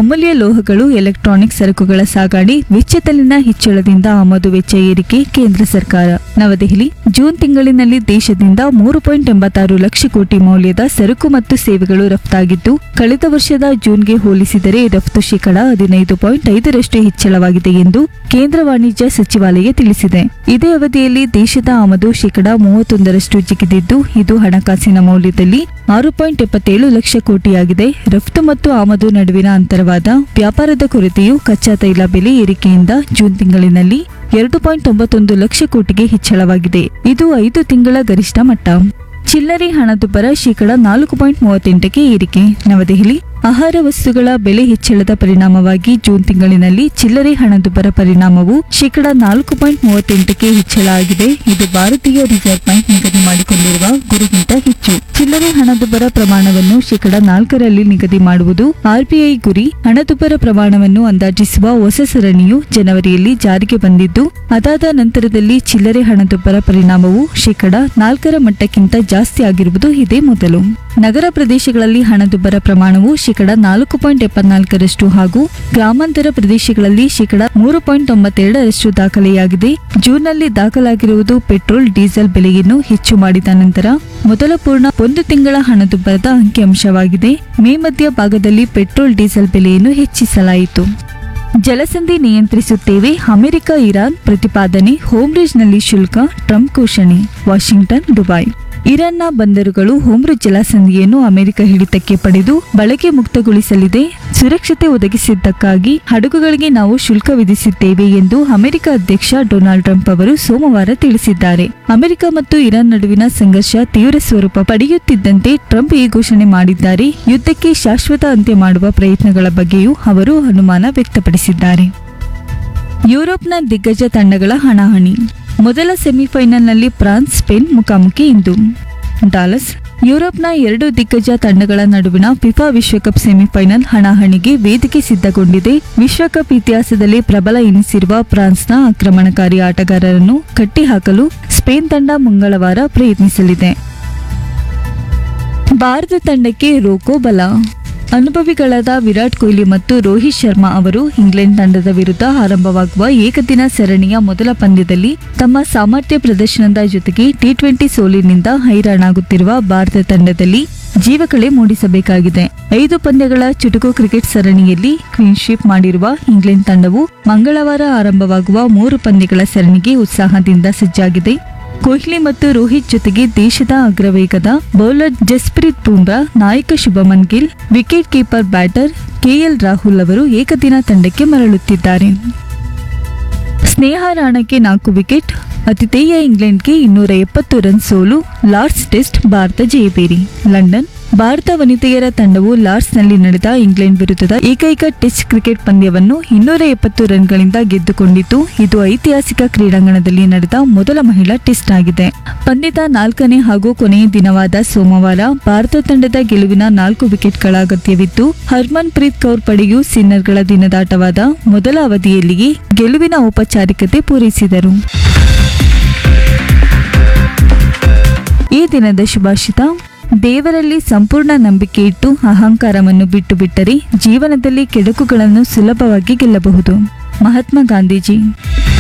ಅಮೂಲ್ಯ ಲೋಹಗಳು ಎಲೆಕ್ಟ್ರಾನಿಕ್ ಸರಕುಗಳ ಸಾಗಣೆ ವೆಚ್ಚದಲ್ಲಿನ ಹೆಚ್ಚಳದಿಂದ ಆಮದು ವೆಚ್ಚ ಏರಿಕೆ ಕೇಂದ್ರ ಸರ್ಕಾರ ನವದೆಹಲಿ ಜೂನ್ ತಿಂಗಳಿನಲ್ಲಿ ದೇಶದಿಂದ ಮೂರು ಪಾಯಿಂಟ್ ಎಂಬತ್ತಾರು ಲಕ್ಷ ಕೋಟಿ ಮೌಲ್ಯದ ಸರಕು ಮತ್ತು ಸೇವೆಗಳು ರಫ್ತಾಗಿದ್ದು ಕಳೆದ ವರ್ಷದ ಜೂನ್ಗೆ ಹೋಲಿಸಿದರೆ ರಫ್ತು ಶೇಕಡ ಹದಿನೈದು ಪಾಯಿಂಟ್ ಐದರಷ್ಟು ಹೆಚ್ಚಳವಾಗಿದೆ ಎಂದು ಕೇಂದ್ರ ವಾಣಿಜ್ಯ ಸಚಿವಾಲಯ ತಿಳಿಸಿದೆ ಇದೇ ಅವಧಿಯಲ್ಲಿ ದೇಶದ ಆಮದು ಶೇಕಡ ಮೂವತ್ತೊಂದರಷ್ಟು ಜಿಗಿದಿದ್ದು ಇದು ಹಣಕಾಸಿನ ಮೌಲ್ಯದಲ್ಲಿ ಆರು ಪಾಯಿಂಟ್ ಎಪ್ಪತ್ತೇಳು ಲಕ್ಷ ಕೋಟಿಯಾಗಿದೆ ರಫ್ತು ಮತ್ತು ಆಮದು ನಡುವಿನ ಅಂತರವಾದ ವ್ಯಾಪಾರದ ಕೊರತೆಯು ಕಚ್ಚಾ ತೈಲ ಬೆಲೆ ಏರಿಕೆಯಿಂದ ಜೂನ್ ತಿಂಗಳಿನಲ್ಲಿ ಎರಡು ಪಾಯಿಂಟ್ ತೊಂಬತ್ತೊಂದು ಲಕ್ಷ ಕೋಟಿಗೆ ಹೆಚ್ಚಳವಾಗಿದೆ ಇದು ಐದು ತಿಂಗಳ ಗರಿಷ್ಠ ಮಟ್ಟ ಚಿಲ್ಲರೆ ಹಣದುಬ್ಬರ ಶೇಕಡ ನಾಲ್ಕು ಪಾಯಿಂಟ್ ಮೂವತ್ತೆಂಟಕ್ಕೆ ಏರಿಕೆ ನವದೆಹಲಿ ಆಹಾರ ವಸ್ತುಗಳ ಬೆಲೆ ಹೆಚ್ಚಳದ ಪರಿಣಾಮವಾಗಿ ಜೂನ್ ತಿಂಗಳಿನಲ್ಲಿ ಚಿಲ್ಲರೆ ಹಣದುಬ್ಬರ ಪರಿಣಾಮವು ಶೇಕಡ ನಾಲ್ಕು ಪಾಯಿಂಟ್ ಮೂವತ್ತೆಂಟಕ್ಕೆ ಹೆಚ್ಚಳ ಆಗಿದೆ ಇದು ಭಾರತೀಯ ರಿಸರ್ವ್ ಬ್ಯಾಂಕ್ ನಿಗದಿ ಮಾಡಿಕೊಂಡಿರುವ ಗುರಿಗಿಂತ ಹೆಚ್ಚು ಚಿಲ್ಲರೆ ಹಣದುಬ್ಬರ ಪ್ರಮಾಣವನ್ನು ಶೇಕಡ ನಾಲ್ಕರಲ್ಲಿ ನಿಗದಿ ಮಾಡುವುದು ಆರ್ಬಿಐ ಗುರಿ ಹಣದುಬ್ಬರ ಪ್ರಮಾಣವನ್ನು ಅಂದಾಜಿಸುವ ಹೊಸ ಸರಣಿಯು ಜನವರಿಯಲ್ಲಿ ಜಾರಿಗೆ ಬಂದಿದ್ದು ಅದಾದ ನಂತರದಲ್ಲಿ ಚಿಲ್ಲರೆ ಹಣದುಬ್ಬರ ಪರಿಣಾಮವು ಶೇಕಡ ನಾಲ್ಕರ ಮಟ್ಟಕ್ಕಿಂತ ಜಾಸ್ತಿ ಆಗಿರುವುದು ಇದೇ ಮೊದಲು ನಗರ ಪ್ರದೇಶಗಳಲ್ಲಿ ಹಣದುಬ್ಬರ ಪ್ರಮಾಣವು ಶೇಕಡ ನಾಲ್ಕು ಪಾಯಿಂಟ್ ಎಪ್ಪತ್ನಾಲ್ಕರಷ್ಟು ಹಾಗೂ ಗ್ರಾಮಾಂತರ ಪ್ರದೇಶಗಳಲ್ಲಿ ಶೇಕಡ ಮೂರು ಪಾಯಿಂಟ್ ತೊಂಬತ್ತೆರಡರಷ್ಟು ದಾಖಲೆಯಾಗಿದೆ ಜೂನ್ನಲ್ಲಿ ದಾಖಲಾಗಿರುವುದು ಪೆಟ್ರೋಲ್ ಡೀಸೆಲ್ ಬೆಲೆಯನ್ನು ಹೆಚ್ಚು ಮಾಡಿದ ನಂತರ ಮೊದಲ ಪೂರ್ಣ ಒಂದು ತಿಂಗಳ ಹಣದುಬ್ಬರದ ಅಂಕಿಅಂಶವಾಗಿದೆ ಮೇ ಮಧ್ಯ ಭಾಗದಲ್ಲಿ ಪೆಟ್ರೋಲ್ ಡೀಸೆಲ್ ಬೆಲೆಯನ್ನು ಹೆಚ್ಚಿಸಲಾಯಿತು ಜಲಸಂಧಿ ನಿಯಂತ್ರಿಸುತ್ತೇವೆ ಅಮೆರಿಕ ಇರಾನ್ ಪ್ರತಿಪಾದನೆ ಹೋಮ್ರೇಜ್ನಲ್ಲಿ ಶುಲ್ಕ ಟ್ರಂಪ್ ಘೋಷಣೆ ವಾಷಿಂಗ್ಟನ್ ದುಬೈ ಇರಾನ್ನ ಬಂದರುಗಳು ಹೋಮ್ರು ಜಲಸಂಧಿಯನ್ನು ಅಮೆರಿಕ ಹಿಡಿತಕ್ಕೆ ಪಡೆದು ಬಳಕೆ ಮುಕ್ತಗೊಳಿಸಲಿದೆ ಸುರಕ್ಷತೆ ಒದಗಿಸಿದ್ದಕ್ಕಾಗಿ ಹಡಗುಗಳಿಗೆ ನಾವು ಶುಲ್ಕ ವಿಧಿಸಿದ್ದೇವೆ ಎಂದು ಅಮೆರಿಕ ಅಧ್ಯಕ್ಷ ಡೊನಾಲ್ಡ್ ಟ್ರಂಪ್ ಅವರು ಸೋಮವಾರ ತಿಳಿಸಿದ್ದಾರೆ ಅಮೆರಿಕ ಮತ್ತು ಇರಾನ್ ನಡುವಿನ ಸಂಘರ್ಷ ತೀವ್ರ ಸ್ವರೂಪ ಪಡೆಯುತ್ತಿದ್ದಂತೆ ಟ್ರಂಪ್ ಈ ಘೋಷಣೆ ಮಾಡಿದ್ದಾರೆ ಯುದ್ಧಕ್ಕೆ ಶಾಶ್ವತ ಅಂತ್ಯ ಮಾಡುವ ಪ್ರಯತ್ನಗಳ ಬಗ್ಗೆಯೂ ಅವರು ಅನುಮಾನ ವ್ಯಕ್ತಪಡಿಸಿದ್ದಾರೆ ಯುರೋಪ್ನ ದಿಗ್ಗಜ ತಂಡಗಳ ಹಣಾಹಣಿ ಮೊದಲ ಸೆಮಿಫೈನಲ್ನಲ್ಲಿ ಫ್ರಾನ್ಸ್ ಸ್ಪೇನ್ ಮುಖಾಮುಖಿ ಇಂದು ಡಾಲಸ್ ಯುರೋಪ್ನ ಎರಡು ದಿಗ್ಗಜ ತಂಡಗಳ ನಡುವಿನ ಫಿಫಾ ವಿಶ್ವಕಪ್ ಸೆಮಿಫೈನಲ್ ಹಣಾಹಣಿಗೆ ವೇದಿಕೆ ಸಿದ್ಧಗೊಂಡಿದೆ ವಿಶ್ವಕಪ್ ಇತಿಹಾಸದಲ್ಲಿ ಪ್ರಬಲ ಎನಿಸಿರುವ ಫ್ರಾನ್ಸ್ನ ಆಕ್ರಮಣಕಾರಿ ಆಟಗಾರರನ್ನು ಕಟ್ಟಿಹಾಕಲು ಸ್ಪೇನ್ ತಂಡ ಮಂಗಳವಾರ ಪ್ರಯತ್ನಿಸಲಿದೆ ಭಾರತ ತಂಡಕ್ಕೆ ರೋಕೋ ಬಲ ಅನುಭವಿಗಳಾದ ವಿರಾಟ್ ಕೊಹ್ಲಿ ಮತ್ತು ರೋಹಿತ್ ಶರ್ಮಾ ಅವರು ಇಂಗ್ಲೆಂಡ್ ತಂಡದ ವಿರುದ್ಧ ಆರಂಭವಾಗುವ ಏಕದಿನ ಸರಣಿಯ ಮೊದಲ ಪಂದ್ಯದಲ್ಲಿ ತಮ್ಮ ಸಾಮರ್ಥ್ಯ ಪ್ರದರ್ಶನದ ಜೊತೆಗೆ ಟಿ ಟ್ವೆಂಟಿ ಸೋಲಿನಿಂದ ಹೈರಾಣಾಗುತ್ತಿರುವ ಭಾರತ ತಂಡದಲ್ಲಿ ಜೀವಕಳೆ ಮೂಡಿಸಬೇಕಾಗಿದೆ ಐದು ಪಂದ್ಯಗಳ ಚುಟುಕು ಕ್ರಿಕೆಟ್ ಸರಣಿಯಲ್ಲಿ ಕ್ಲೀನ್ಶಿಪ್ ಮಾಡಿರುವ ಇಂಗ್ಲೆಂಡ್ ತಂಡವು ಮಂಗಳವಾರ ಆರಂಭವಾಗುವ ಮೂರು ಪಂದ್ಯಗಳ ಸರಣಿಗೆ ಉತ್ಸಾಹದಿಂದ ಸಜ್ಜಾಗಿದೆ ಕೊಹ್ಲಿ ಮತ್ತು ರೋಹಿತ್ ಜೊತೆಗೆ ದೇಶದ ಅಗ್ರವೇಗದ ಬೌಲರ್ ಜಸ್ಪ್ರೀತ್ ಬುಮ್ರಾ ನಾಯಕ Shubman Gill wicket keeper batter KL Rahul ಅವರು ಏಕದಿನ ತಂಡಕ್ಕೆ ಮರಳುತ್ತಿದ್ದಾರೆ ಸ್ನೇಹ ರಾಣಕ್ಕೆ ನಾಲ್ಕು ವಿಕೆಟ್ ಅತಿಥೇಯ ಇಂಗ್ಲೆಂಡ್ಗೆ ಇನ್ನೂರ ಎಪ್ಪತ್ತು ರನ್ ಸೋಲು ಲಾರ್ಡ್ಸ್ ಟೆಸ್ಟ್ ಭಾರತ ಜಯಬೇರಿ ಲಂಡನ್ ಭಾರತ ವನಿತೆಯರ ತಂಡವು ಲಾರ್ಡ್ಸ್ನಲ್ಲಿ ನಡೆದ ಇಂಗ್ಲೆಂಡ್ ವಿರುದ್ಧದ ಏಕೈಕ ಟೆಸ್ಟ್ ಕ್ರಿಕೆಟ್ ಪಂದ್ಯವನ್ನು ಇನ್ನೂರ ಎಪ್ಪತ್ತು ರನ್ಗಳಿಂದ ಗೆದ್ದುಕೊಂಡಿದ್ದು ಇದು ಐತಿಹಾಸಿಕ ಕ್ರೀಡಾಂಗಣದಲ್ಲಿ ನಡೆದ ಮೊದಲ ಮಹಿಳಾ ಟೆಸ್ಟ್ ಆಗಿದೆ ಪಂದ್ಯದ ನಾಲ್ಕನೇ ಹಾಗೂ ಕೊನೆಯ ದಿನವಾದ ಸೋಮವಾರ ಭಾರತ ತಂಡದ ಗೆಲುವಿನ ನಾಲ್ಕು ವಿಕೆಟ್ಗಳ ಅಗತ್ಯವಿತ್ತು ಹರ್ಮನ್ ಪ್ರೀತ್ ಕೌರ್ ಪಡೆಯು ಸಿನ್ನರ್ಗಳ ದಿನದಾಟವಾದ ಮೊದಲ ಅವಧಿಯಲ್ಲಿಯೇ ಗೆಲುವಿನ ಔಪಚಾರಿಕತೆ ಪೂರೈಸಿದರು ಈ ದಿನದ ಶುಭಾಷಿತ ದೇವರಲ್ಲಿ ಸಂಪೂರ್ಣ ನಂಬಿಕೆ ಇಟ್ಟು ಅಹಂಕಾರವನ್ನು ಬಿಟ್ಟು ಬಿಟ್ಟರೆ ಜೀವನದಲ್ಲಿ ಕೆಡುಕುಗಳನ್ನು ಸುಲಭವಾಗಿ ಗೆಲ್ಲಬಹುದು ಮಹಾತ್ಮ ಗಾಂಧೀಜಿ